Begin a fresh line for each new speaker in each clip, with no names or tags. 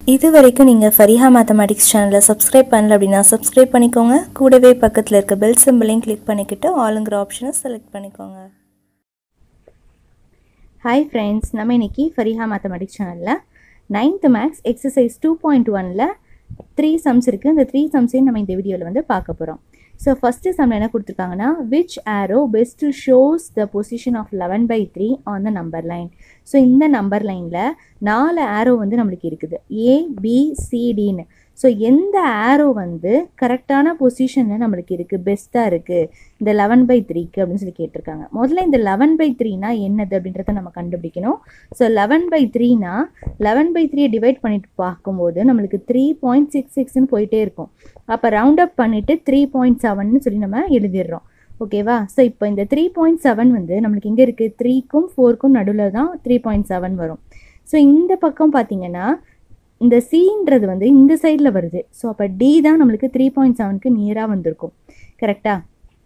இது வரைக்கும் நீங்கள் ஃபரிஹா மேத்தமேட்டிக்ஸ் சேனலை சப்ஸ்கிரைப் பண்ணல அப்படின்னா சப்ஸ்கிரைப் பண்ணிக்கோங்க கூடவே பக்கத்தில் இருக்க பெல் சிம்பிளையும் கிளிக் பண்ணிக்கிட்டு ஆளுங்கிற ஆப்ஷனை செலக்ட் பண்ணிக்கோங்க
ஹாய் ஃப்ரெண்ட்ஸ் நம்ம இன்னைக்கு ஃபரிஹா மேத்தமெட்டிக்ஸ் சேனலில் ninth maths exercise two point ஒனில் த்ரீ சம்ஸ் இருக்குது இந்த த்ரீ சம்ஸையும் நம்ம இந்த வீடியோவில் வந்து பார்க்க போகிறோம் ஸோ ஃபஸ்ட்டு சம்மில் என்ன கொடுத்துருக்காங்கன்னா which arrow best shows the position of eleven by three on the number line so இந்த நம்பர் லைனில் நாலு ஆரோ வந்து நம்மளுக்கு இருக்குது ஏ பி சிடின்னு ஸோ எந்த ஆரோ வந்து கரெக்டான பொசிஷனில் நம்மளுக்கு இருக்குது பெஸ்ட்டாக இருக்குது இந்த லெவன் பை த்ரீக்கு அப்படின்னு சொல்லி கேட்டிருக்காங்க முதல்ல இந்த லெவன் பை த்ரீனா என்னது அப்படின்றத நம்ம கண்டுபிடிக்கணும் ஸோ லெவன் பை த்ரீனா லெவன் பை த்ரீயை டிவைட் பண்ணிட்டு பார்க்கும்போது நம்மளுக்கு த்ரீ பாயிண்ட் சிக்ஸ் சிக்ஸ்னு போயிட்டே இருக்கும் அப்போ ரவுண்ட் அப் பண்ணிவிட்டு த்ரீ பாயிண்ட் செவன்னு சொல்லி நம்ம எழுதிடுறோம் ஓகேவா ஸோ இப்போ இந்த த்ரீ பாயிண்ட் செவன் வந்து நம்மளுக்கு எங்கே இருக்குது த்ரீக்கும் ஃபோருக்கும் நடுவில் தான் த்ரீ பாயிண்ட் செவன் வரும் ஸோ இந்த பக்கம் பார்த்தீங்கன்னா இந்த சின்றது வந்து இந்த சைடில் வருது ஸோ அப்போ டி தான் நம்மளுக்கு த்ரீ பாயிண்ட் செவனுக்கு நியராக வந்திருக்கும் கரெக்டாக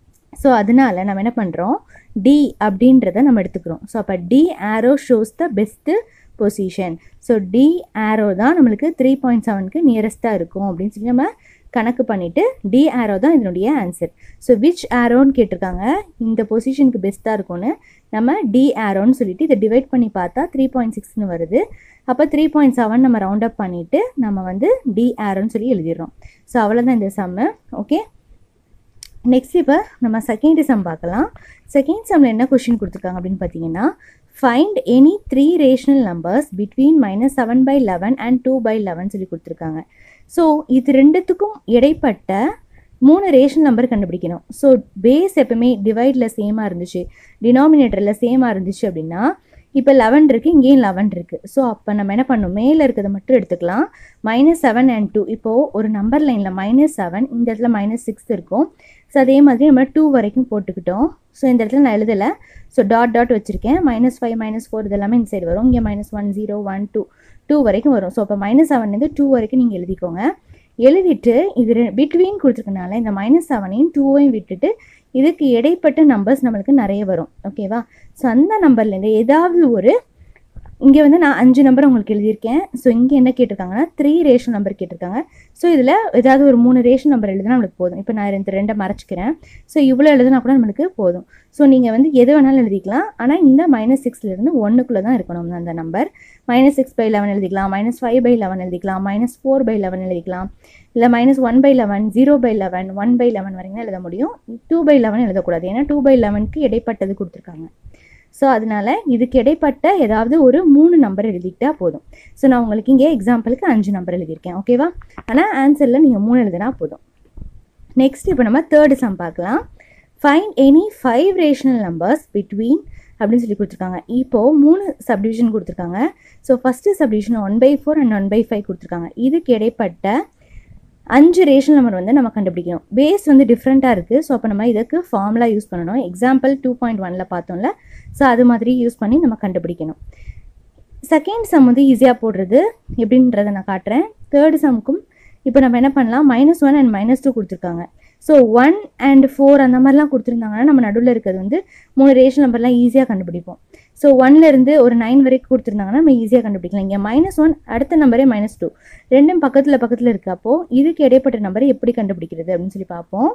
ஸோ அதனால நம்ம என்ன பண்ணுறோம் டி அப்படின்றத நம்ம எடுத்துக்கிறோம் ஸோ அப்போ the arrow shows the best position so the arrow தான் நம்மளுக்கு த்ரீ பாயிண்ட் செவனுக்கு நியரஸ்ட்டாக இருக்கும் அப்படின்னு சொல்லி நம்ம கணக்கு பண்ணிவிட்டு டி ஆரோ தான் இதனுடைய ஆன்சர் ஸோ விச் ஆரோன்னு கேட்டிருக்காங்க இந்த பொசிஷனுக்கு பெஸ்ட்டாக இருக்கும்னு நம்ம டி ஆரோன்னு சொல்லிட்டு இதை டிவைட் பண்ணி பார்த்தா த்ரீ பாயிண்ட் சிக்ஸ்னு வருது அப்போ த்ரீ பாயிண்ட் செவன் நம்ம ரவுண்ட் அப் பண்ணிவிட்டு நம்ம வந்து டி ஆரோன்னு சொல்லி எழுதிடுறோம் ஸோ அவ்வளோதான் இந்த சம்மு ஓகே நெக்ஸ்ட் இப்போ நம்ம செகண்ட் சம் பார்க்கலாம் செகண்ட் சம்மில் என்ன கொஷின் கொடுத்துருக்காங்க அப்படின்னு பார்த்தீங்கன்னா find any three rational numbers between minus seven by eleven and two by eleven சொல்லி கொடுத்துருக்காங்க ஸோ இது ரெண்டுத்துக்கும் இடைப்பட்ட மூணு ரேஷனல் நம்பர் கண்டுபிடிக்கணும் ஸோ பேஸ் எப்பவுமே டிவைடில் சேமாக இருந்துச்சு டினாமினேட்டரில் சேமாக இருந்துச்சு அப்படின்னா இப்போ லெவன் இருக்குது இங்கேயும் லெவன் இருக்குது ஸோ அப்போ நம்ம என்ன பண்ணணும் மேலே இருக்கிறத மட்டும் எடுத்துக்கலாம் மைனஸ் செவன் அண்ட் டூ இப்போது ஒரு நம்பர் லைனில் மைனஸ் செவன் இந்த இடத்துல மைனஸ் சிக்ஸ் இருக்கும் ஸோ அதே மாதிரி நம்ம டூ வரைக்கும் போட்டுக்கிட்டோம் ஸோ இந்த இடத்துல நான் எழுதலை ஸோ டாட் டாட் வச்சுருக்கேன் மைனஸ் ஃபைவ் மைனஸ் ஃபோர் இதெல்லாமே இந்த சைடு வரும் இங்கே minus one zero one two two வரைக்கும் வரும் ஸோ அப்போ மைனஸ் செவன்லேருந்து டூ வரைக்கும் நீங்கள் எழுதிக்கோங்க எழுதிட்டு இது பிட்வீன் கொடுத்துருக்கனால இந்த மைனஸ் செவனையும் டூவையும் விட்டுட்டு இதுக்கு இடைப்பட்ட நம்பர்ஸ் நம்மளுக்கு நிறைய வரும் ஓகேவா ஸோ அந்த நம்பர்லேருந்து ஏதாவது ஒரு இங்கே வந்து நான் அஞ்சு நம்பர் உங்களுக்கு எழுதியிருக்கேன் ஸோ இங்கே என்ன கேட்டிருக்காங்கன்னா த்ரீ ரேஷன் நம்பர் கேட்டிருக்காங்க ஸோ இதில் ஏதாவது ஒரு மூணு ரேஷன் நம்பர் எழுதினா நம்மளுக்கு போதும் இப்போ நான் ரெண்டு ரெண்டை மறைச்சிக்கிறேன் ஸோ இவ்வளோ எழுதுனா கூட நம்மளுக்கு போதும் ஸோ நீங்கள் வந்து எது வேணாலும் எழுதிக்கலாம் ஆனால் இந்த மைனஸ் சிக்ஸ்லேருந்து ஒன்றுக்குள்ளே தான் இருக்கணும் அந்த number minus six by eleven எழுதிக்கலாம் மைனஸ் ஃபைவ் பை லெவன் எழுதிக்கலாம் மைனஸ் ஃபோர் பை லெவன் எழுதிக்கலாம் இல்லை minus one by eleven zero by eleven one by eleven வரைக்கும் எழுத முடியும் டூ பை லெவன் எழுதக்கூடாது ஏன்னா டூ பை லெவனுக்கு இடைப்பட்டது கொடுத்துருக்காங்க ஸோ அதனால் இதுக்கு இடைப்பட்ட ஏதாவது ஒரு மூணு நம்பர் எழுதிக்கிட்டா போதும் ஸோ நான் உங்களுக்கு இங்கே எக்ஸாம்பிளுக்கு அஞ்சு நம்பர் எழுதியிருக்கேன் ஓகேவா ஆனால் ஆன்சரில் நீங்கள் மூணு எழுதினா போதும் நெக்ஸ்ட் இப்போ நம்ம தேர்டு சம் பார்க்கலாம் find any five rational numbers between அப்படின்னு சொல்லி கொடுத்துருக்காங்க இப்போது மூணு சப்டிவிஷன் கொடுத்துருக்காங்க so first subdivision one by four and one by five கொடுத்துருக்காங்க இதுக்கு இடைப்பட்ட அஞ்சு ரேஷன் நம்பர் வந்து நம்ம கண்டுபிடிக்கணும் பேஸ் வந்து டிஃப்ரெண்ட்டாக இருக்குது ஸோ அப்போ நம்ம இதுக்கு ஃபார்முலா யூஸ் பண்ணணும் எக்ஸாம்பிள் டூ பாயிண்ட் ஒனில் பார்த்தோம்ல ஸோ அது மாதிரி யூஸ் பண்ணி நம்ம கண்டுபிடிக்கணும் செகண்ட் சம் வந்து ஈஸியாக போடுறது எப்படின்றத நான் காட்டுறேன் தேர்டு சம்க்கும் இப்போ நம்ம என்ன பண்ணலாம் minus one and minus two கொடுத்துருக்காங்க ஸோ ஒன் அண்ட் ஃபோர் அந்த மாதிரிலாம் கொடுத்துருந்தாங்கன்னா நம்ம நடுவில் இருக்கிறது வந்து மூணு ரேஷன் நம்பர்லாம் ஈஸியாக கண்டுபிடிப்போம் ஸோ ஒன்லேருந்து ஒரு நைன் வரைக்கும் கொடுத்துருந்தாங்கன்னா நம்ம ஈஸியாக கண்டுபிடிக்கலாம் இங்கே மைனஸ் ஒன் அடுத்த நம்பரே மைனஸ் டூ ரெண்டும் பக்கத்தில் பக்கத்தில் இருக்கப்போ இதுக்கு இடைப்பட்ட நம்பரை எப்படி கண்டுபிடிக்கிறது அப்படின்னு சொல்லி பார்ப்போம்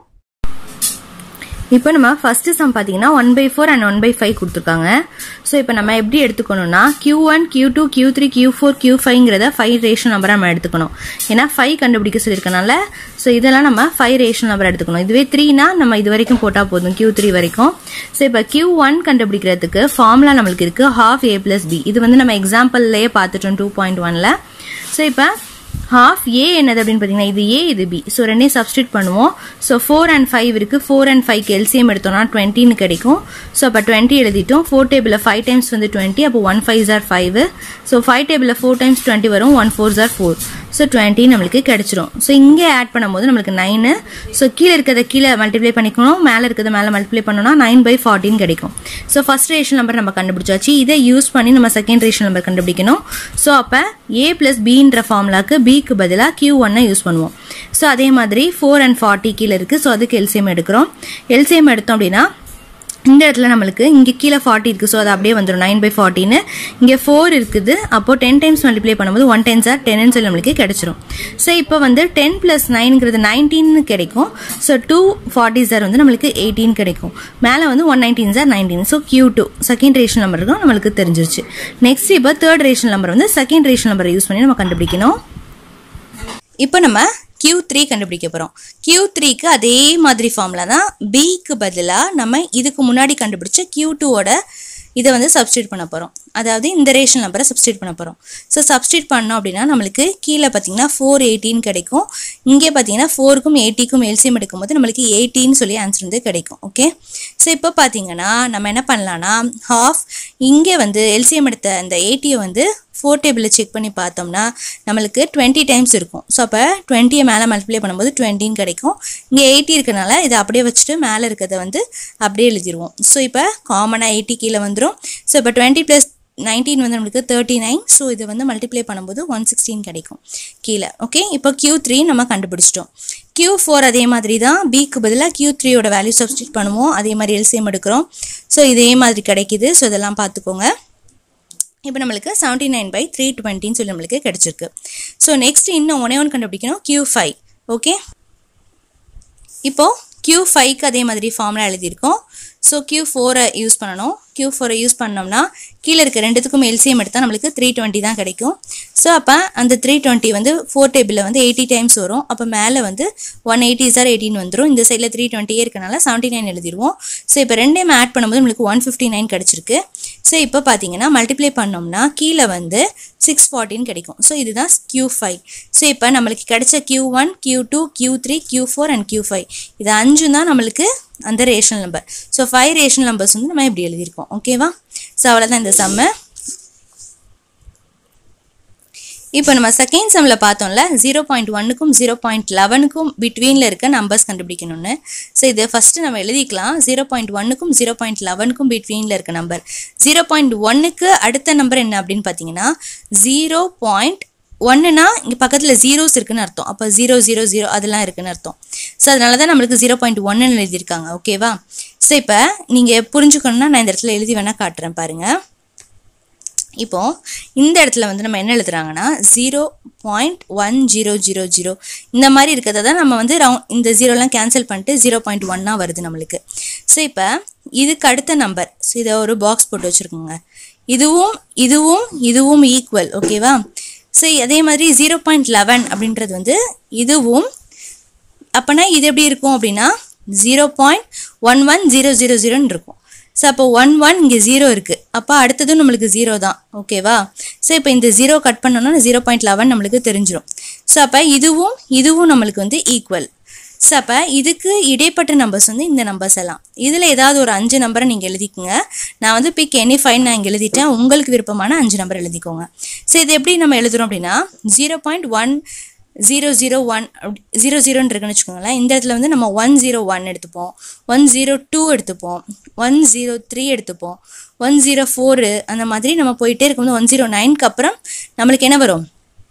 இப்போ நம்ம ஃபர்ஸ்ட் சம் பார்த்தீங்கன்னா one by four and one by five கொடுத்துருக்காங்க ஸோ இப்போ நம்ம எப்படி எடுத்துக்கணும்னா Q one Q two Q three Q four Q ஃபைவ்ங்கிறத ஃபைவ் ரேஷன் நம்பரை நம்ம எடுத்துக்கணும் ஏன்னா ஃபைவ் கண்டுபிடிக்க சொல்லியிருக்கனால ஸோ இதெல்லாம் நம்ம ஃபைவ் ரேஷன் நம்பர் எடுத்துக்கணும் இதுவே த்ரீனா நம்ம இது வரைக்கும் போட்டால் போதும் கியூ த்ரீ வரைக்கும் ஸோ இப்போ கியூ ஒன் கண்டுபிடிக்கிறதுக்கு ஃபார்முலா நம்மளுக்கு இருக்கு ஹாஃப் ஏ பிளஸ் பி இது வந்து நம்ம எக்ஸாம்பிள்லேயே பார்த்துட்டோம் டூ பாயிண்ட் ஒன்ல ஸோ இப்போ ஹாஃப் ஏ என்னது அப்படின்னு பார்த்தீங்கன்னா இது ஏ இது பி ஸோ ரெண்டையும் சப்ஸ்டியூட் பண்ணுவோம் ஸோ ஃபோர் அண்ட் ஃபைவ் இருக்கு ஃபோர் அண்ட் ஃபைவ் எல்சிஎம் எடுத்தோம்னா டுவெண்ட்டின்னு கிடைக்கும் ஸோ அப்போ டுவெண்ட்டி எழுதிட்டோம் ஃபோர் டேபிளில் ஃபைவ் டைம்ஸ் வந்து டுவெண்ட்டி அப்போ ஒன் ஃபைவ் ஜார் ஃபைவ் ஸோ ஃபைவ் டேபிளில் ஃபோர் டைம்ஸ் டுவெண்ட்டி வரும் ஒன் ஃபோர் ஜார் ஃபோர் ஸோ டுவெண்ட்டி நம்மளுக்கு கிடைச்சிரும் ஸோ இங்கே ஆட் பண்ணும்போது நம்மளுக்கு நைனு ஸோ கீழே இருக்கிறத கீழே மல்டிப்ளை பண்ணிக்கணும் மேலே இருக்கிறத மேலே மல்டிப்ளை பண்ணோம்னா நைன் பை ஃபார்ட்டின் கிடைக்கும் ஸோ ஃபர்ஸ்ட் ரேஷன் நம்பர் நம்ம கண்டுபிடிச்சாச்சு இதை யூஸ் பண்ணி நம்ம செகண்ட் ரேஷன் நம்பர் கண்டுபிடிக்கணும் ஸோ அப்போ ஏ பிளஸ் பின்ற ஃபார்முலாக்கு பிக்கு பதிலாக கியூ ஒன்னை யூஸ் பண்ணுவோம் ஸோ அதே மாதிரி ஃபோர் அண்ட் ஃபார்ட்டி கீழே இருக்குது ஸோ அதுக்கு எல்சிஎம் எடுக்கிறோம் எல்சிஎம் எடுத்தோம் அப்படின்னா இந்த இடத்துல நம்மளுக்கு இங்கே கீழே ஃபார்ட்டி இருக்குது ஸோ அது அப்படியே வந்துடும் நைன் பை ஃபார்ட்டின்னு இங்கே ஃபோர் இருக்குது அப்போது டென் டைம்ஸ் மல்டிப்ளை பண்ணும்போது ஒன் டென் சார் டென்னு சொல்லி நம்மளுக்கு கிடைச்சிரும் ஸோ இப்போ வந்து டென் ப்ளஸ் நைனுங்கிறது நைன்டீன் கிடைக்கும் ஸோ டூ ஃபார்ட்டி சார் வந்து நம்மளுக்கு எயிட்டீன் கிடைக்கும் மேலே வந்து ஒன் நைன்டீன் சார் nineteen so Q two second ration number இருக்கும் நம்மளுக்கு தெரிஞ்சிருச்சு நெக்ஸ்ட் இப்போ தேர்ட் ரேஷன் நம்பர் வந்து செகண்ட் ரேஷன் நம்பரை யூஸ் பண்ணி நம்ம கண்டுபிடிக்கணும் இப்போ நம்ம கியூ த்ரீ கண்டுபிடிக்க போகிறோம் கியூ த்ரீக்கு அதே மாதிரி ஃபார்முலா தான் பிக்கு பதிலாக நம்ம இதுக்கு முன்னாடி கண்டுபிடிச்ச கியூ டூவோட இதை வந்து சப்ஸ்டியூட் பண்ண போகிறோம் அதாவது இந்த ரேஷன் நம்பரை சப்ஸ்டியூட் பண்ண போகிறோம் ஸோ சப்ஸ்டியூட் பண்ணோம் அப்படின்னா நம்மளுக்கு கீழே பார்த்தீங்கன்னா ஃபோர் எயிட்டின் கிடைக்கும் இங்கே பார்த்தீங்கன்னா ஃபோருக்கும் எயிட்டிக்கும் எல்சிஎம் எடுக்கும்போது நம்மளுக்கு எயிட்டின்னு சொல்லி ஆன்சர் வந்து கிடைக்கும் ஓகே ஸோ இப்போ பார்த்தீங்கன்னா நம்ம என்ன பண்ணலான்னா ஹாஃப் இங்கே வந்து எல்சிஎம் எடுத்த அந்த எயிட்டியை வந்து ஃபோர் டேபிளில் செக் பண்ணி பார்த்தோம்னா நம்மளுக்கு டுவெண்ட்டி டைம்ஸ் இருக்கும் ஸோ அப்போ டுவெண்ட்டியை மேலே மல்டிப்ளை பண்ணும்போது டுவெண்ட்டின்னு கிடைக்கும் இங்கே எயிட்டி இருக்கனால இதை அப்படியே வச்சுட்டு மேலே இருக்கிறத வந்து அப்படியே எழுதிடுவோம் ஸோ இப்போ காமனாக எயிட்டி கீழே வந்துடும் ஸோ இப்போ டுவெண்ட்டி ப்ளஸ் நைன்டீன் வந்து நம்மளுக்கு தேர்ட்டி நைன் ஸோ இது வந்து மல்டிப்ளை பண்ணும்போது ஒன் சிக்ஸ்டீன் கிடைக்கும் கீழே ஓகே இப்போ கியூ த்ரீ நம்ம கண்டுபிடிச்சிட்டோம் கியூ ஃபோர் அதே மாதிரி தான் பிக்கு பதிலாக கியூ த்ரீயோட வேல்யூ சப்ஸ்டியூட் பண்ணுவோம் அதே மாதிரி எல்சிஎம் எடுக்கிறோம் ஸோ இதே மாதிரி கிடைக்குது ஸோ இதெல்லாம் பார்த்துக்கோங்க இப்போ நம்மளுக்கு செவன்ட்டி நைன் பை த்ரீ டுவெண்ட்டின்னு சொல்லி நம்மளுக்கு கிடச்சிருக்கு ஸோ நெக்ஸ்ட் இன்னும் ஒன்னே ஒன்று கண்டுபிடிக்கணும் கியூ ஃபைவ் ஓகே இப்போது கியூ ஃபைவ்க்கு அதே மாதிரி ஃபார்முலா எழுதியிருக்கோம் ஸோ கியூ ஃபோரை யூஸ் பண்ணணும் கியூ ஃபோரை யூஸ் பண்ணோம்னா கீழே இருக்க ரெண்டுத்துக்கும் எல்சிஎம் எடுத்தால் நம்மளுக்கு த்ரீ டுவெண்ட்டி தான் கிடைக்கும் ஸோ அப்போ அந்த த்ரீ டுவெண்ட்டி வந்து ஃபோர் டேபிளில் வந்து எயிட்டி டைம்ஸ் வரும் அப்போ மேலே வந்து ஒன் எயிட்டி சார் எயிட்டின் வந்துடும் இந்த சைடில் த்ரீ டுவெண்ட்டியே இருக்கனால செவன்ட்டி நைன் எழுதிடுவோம் ஸோ இப்போ ரெண்டையும் ஆட் பண்ணும்போது நம்மளுக்கு ஒன் ஃபிஃப்டி நைன் கிடச்சிருக்கு ஸோ இப்போ பார்த்தீங்கன்னா மல்டிப்ளை பண்ணோம்னா கீழே வந்து சிக்ஸ் ஃபார்ட்டின்னு கிடைக்கும் ஸோ இதுதான் கியூ ஃபைவ் ஸோ இப்போ நம்மளுக்கு கிடைச்ச Q one Q two Q three Q four and Q five இது அஞ்சும் தான் நம்மளுக்கு அந்த rational number so five rational numbers வந்து நம்ம இப்படி எழுதியிருக்கோம் ஓகேவா ஸோ அவ்வளோதான் இந்த சம்மு இப்போ நம்ம செகண்ட் சம்மில் பார்த்தோம்ல ஜீரோ பாயிண்ட் ஒன்னுக்கும் ஜீரோ பாயிண்ட் லெவனுக்கும் பிட்வீனில் இருக்க நம்பர்ஸ் கண்டுபிடிக்கணும்னு ஸோ இதை ஃபஸ்ட்டு நம்ம எழுதிக்கலாம் ஜீரோ பாயிண்ட் ஒன்னுக்கும் ஜீரோ பாயிண்ட் லெவனுக்கும் பிட்வீனில் இருக்க நம்பர் ஜீரோ பாயிண்ட் ஒன்னுக்கு அடுத்த நம்பர் என்ன அப்படின்னு பார்த்தீங்கன்னா ஜீரோ பாயிண்ட் ஒன்றுனா இங்கே பக்கத்தில் ஜீரோஸ் இருக்குன்னு அர்த்தம் அப்போ ஜீரோ ஜீரோ ஜீரோ அதெல்லாம் இருக்குன்னு அர்த்தம் ஸோ அதனால தான் நம்மளுக்கு ஜீரோ பாயிண்ட் ஒன்னு எழுதியிருக்காங்க ஓகேவா ஸோ இப்போ நீங்கள் புரிஞ்சுக்கணுன்னா நான் இந்த இடத்துல எழுதி வேணால் காட்டுறேன் பாருங்கள் இப்போ இந்த இடத்துல வந்து நம்ம என்ன எழுதுறாங்கன்னா zero point one zero zero zero இந்த மாதிரி இருக்கிறத தான் நம்ம வந்து ரவுண்ட் இந்த ஜீரோலாம் கேன்சல் பண்ணிட்டு ஜீரோ பாயிண்ட் ஒன்னாக வருது நம்மளுக்கு ஸோ இப்போ இதுக்கு அடுத்த நம்பர் ஸோ இதை ஒரு பாக்ஸ் போட்டு வச்சுருக்கோங்க இதுவும் இதுவும் இதுவும் ஈக்குவல் ஓகேவா ஸோ அதே மாதிரி ஜீரோ பாயிண்ட் லெவன் அப்படின்றது வந்து இதுவும் அப்போனா இது எப்படி இருக்கும் அப்படின்னா zero point one one zero zero ஜீரோன்னு இருக்கும் ஸோ அப்போ ஒன் ஒன் இங்கே ஜீரோ இருக்குது அப்போ அடுத்ததும் நம்மளுக்கு ஜீரோ தான் ஓகேவா ஸோ இப்போ இந்த ஜீரோ கட் பண்ணோன்னா ஜீரோ பாயிண்ட் லெவன் நம்மளுக்கு தெரிஞ்சிடும் ஸோ அப்போ இதுவும் இதுவும் நம்மளுக்கு வந்து ஈக்குவல் ஸோ அப்போ இதுக்கு இடைப்பட்ட நம்பர்ஸ் வந்து இந்த நம்பர்ஸ் எல்லாம் இதில் ஏதாவது ஒரு அஞ்சு நம்பரை நீங்கள் எழுதிக்கோங்க நான் வந்து பிக் எனி ஃபைன் நான் இங்கே எழுதிட்டேன் உங்களுக்கு விருப்பமான அஞ்சு நம்பர் எழுதிக்கோங்க ஸோ இது எப்படி நம்ம எழுதுறோம் அப்படின்னா zero point one zero zero one zero ஜீரோன்னு இருக்குன்னு வச்சுக்கோங்களேன் இந்த இடத்துல வந்து நம்ம ஒன் ஜீரோ ஒன் எடுத்துப்போம் ஒன் ஜீரோ டூ எடுத்துப்போம் ஒன் ஜீரோ த்ரீ எடுத்துப்போம் ஒன் ஜீரோ ஃபோரு அந்த மாதிரி நம்ம போயிட்டே இருக்கும்போது ஒன் ஜீரோ நைனுக்கு அப்புறம் நம்மளுக்கு என்ன வரும்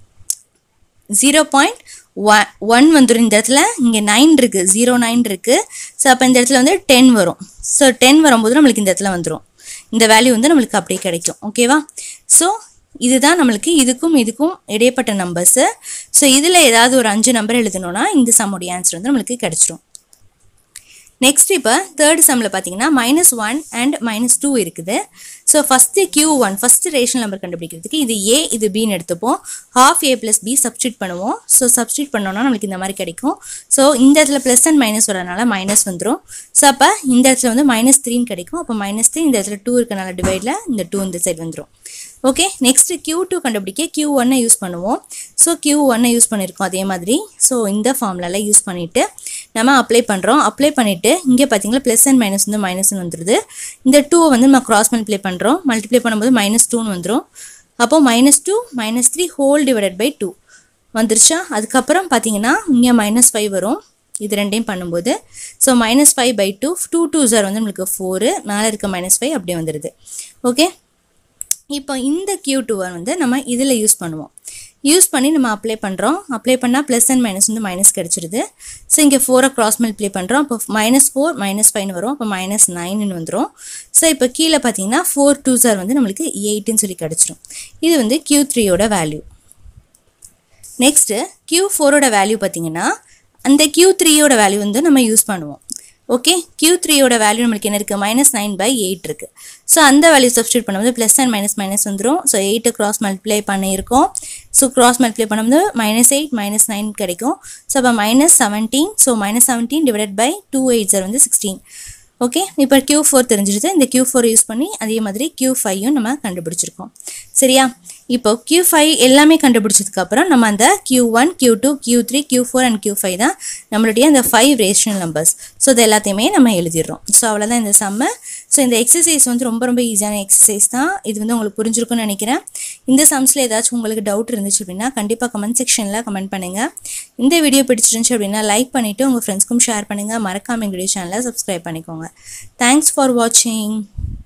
ஜீரோ பாயிண்ட் ஒன் ஒன் வந்துடும் இந்த இடத்துல இங்கே நைன் இருக்குது ஜீரோ நைன் இருக்குது ஸோ அப்போ இந்த இடத்துல வந்து டென் வரும் ஸோ டென் வரும்போது நம்மளுக்கு இந்த இடத்துல வந்துடும் இந்த வேல்யூ வந்து நம்மளுக்கு அப்படியே கிடைக்கும் ஓகேவா ஸோ இதுதான் நம்மளுக்கு இதுக்கும் இதுக்கும் இடைப்பட்ட நம்பர்ஸு ஸோ இதில் ஏதாவது ஒரு அஞ்சு நம்பர் எழுதணும்னா இந்த சம்முடைய ஆன்சர் வந்து நம்மளுக்கு கிடைச்சிரும் நெக்ஸ்ட் இப்போ தேர்ட் சம்மில் பார்த்தீங்கன்னா minus one and minus two இருக்குது so first Q one first rational number கண்டுபிடிக்கிறதுக்கு இது ஏ இது பின்னு எடுத்துப்போம் half A plus B substitute பண்ணுவோம் ஸோ சப்ஸ்டியூட் பண்ணோன்னா நம்மளுக்கு இந்த மாதிரி கிடைக்கும் ஸோ இந்த இடத்துல ப்ளஸ் அண்ட் மைனஸ் வரனால மைனஸ் வந்துடும் ஸோ அப்போ இந்த இடத்துல வந்து மைனஸ் த்ரீன்னு கிடைக்கும் அப்போ மைனஸ் த்ரீ இந்த இடத்துல டூ இருக்கனால டிவைடில் இந்த டூ இந்த சைடு வந்துடும் ஓகே நெக்ஸ்ட்டு கியூ டூ கண்டுபிடிக்க கியூ ஒன்னை யூஸ் பண்ணுவோம் ஸோ கியூ ஒன்னை யூஸ் பண்ணியிருக்கோம் அதே மாதிரி ஸோ இந்த ஃபார்ம்லலாம் யூஸ் பண்ணிவிட்டு நம்ம அப்ளை பண்ணுறோம் அப்ளை பண்ணிவிட்டு இங்கே பார்த்தீங்களா ப்ளஸ் அண்ட் மைனஸ் வந்து மைனஸ்னு வந்துடுது இந்த டூவை வந்து நம்ம கிராஸ் மல்டிப்ளை பண்ணுறோம் மல்டிப்ளை பண்ணும்போது மைனஸ் டூன்னு வந்துடும் அப்போது minus two minus three whole divided by two வந்துருச்சா அதுக்கப்புறம் பார்த்தீங்கன்னா இங்கே மைனஸ் ஃபைவ் வரும் இது ரெண்டையும் பண்ணும்போது so minus five by two two two ஜார் வந்து நம்மளுக்கு ஃபோரு மேலே இருக்க மைனஸ் ஃபைவ் அப்படியே வந்துடுது ஓகே இப்போ இந்த கியூ டூவை வந்து நம்ம இதில் யூஸ் பண்ணுவோம் யூஸ் பண்ணி நம்ம அப்ளை பண்ணுறோம் அப்ளை பண்ணால் ப்ளஸ் அண்ட் மைனஸ் வந்து மைனஸ் கிடச்சிருது ஸோ இங்கே ஃபோரை க்ராஸ் மல்டிப்ளை பண்ணுறோம் அப்போ மைனஸ் ஃபோர் மைனஸ் ஃபைவ்னு வரும் அப்போ மைனஸ் நைன்னு வந்துடும் ஸோ இப்போ கீழே பார்த்தீங்கன்னா ஃபோர் டூ சார் வந்து நம்மளுக்கு எயிட்டுன்னு சொல்லி கிடச்சிரும் இது வந்து கியூ த்ரீயோட வேல்யூ நெக்ஸ்ட்டு கியூ ஃபோரோட வேல்யூ பார்த்தீங்கன்னா அந்த கியூ த்ரீயோட வேல்யூ வந்து நம்ம யூஸ் பண்ணுவோம் ஓகே கியூ த்ரீயோட வேல்யூ நம்மளுக்கு என்ன இருக்குது மைனஸ் நைன் பை எயிட் இருக்குது ஸோ அந்த வேல்யூ சப்ஸ்டியூட் பண்ணும்போது ப்ளஸ் அண்ட் மைனஸ் மைனஸ் வந்துடும் ஸோ எயிட்டு க்ராஸ் மல்டிப்ளை பண்ணியிருக்கோம் ஸோ க்ராஸ் மல்டிப்ளை பண்ணும்போது மைனஸ் எயிட் மைனஸ் நைன் கிடைக்கும் ஸோ அப்போ minus seventeen so minus seventeen divide by two eight சார் வந்து சிக்ஸ்டீன் ஓகே இப்போ கியூ ஃபோர் தெரிஞ்சிருது இந்த கியூ ஃபோர் யூஸ் பண்ணி அதே மாதிரி கியூ ஃபையும் நம்ம கண்டுபிடிச்சிருக்கோம் சரியா இப்போ கியூ ஃபைவ் எல்லாமே கண்டுபிடிச்சதுக்கப்புறம் நம்ம அந்த Q one Q two Q three Q four and Q five தான் நம்மளுடைய அந்த ஃபைவ் ரேஷனல் நம்பர்ஸ் ஸோ இது எல்லாத்தையுமே நம்ம எழுதிடுறோம் ஸோ அவ்வளோதான் இந்த சம்மு ஸோ இந்த எக்ஸசைஸ் வந்து ரொம்ப ரொம்ப ஈஸியான எக்ஸசைஸ் தான் இது வந்து உங்களுக்கு புரிஞ்சிருக்கும்னு நினைக்கிறேன் இந்த சம்ஸில் ஏதாச்சும் உங்களுக்கு டவுட் இருந்துச்சு அப்படின்னா கண்டிப்பாக கமெண்ட் செக்ஷனில் கமெண்ட் பண்ணுங்கள் இந்த வீடியோ பிடிச்சிருந்துச்சு அப்படின்னா லைக் பண்ணிவிட்டு உங்கள் ஃப்ரெண்ட்ஸ்க்கும் ஷேர் பண்ணுங்கள் மறக்காமல் எங்களுடைய சேனலை சப்ஸ்கிரைப் பண்ணிக்கோங்க தேங்க்ஸ் ஃபார் வாட்சிங்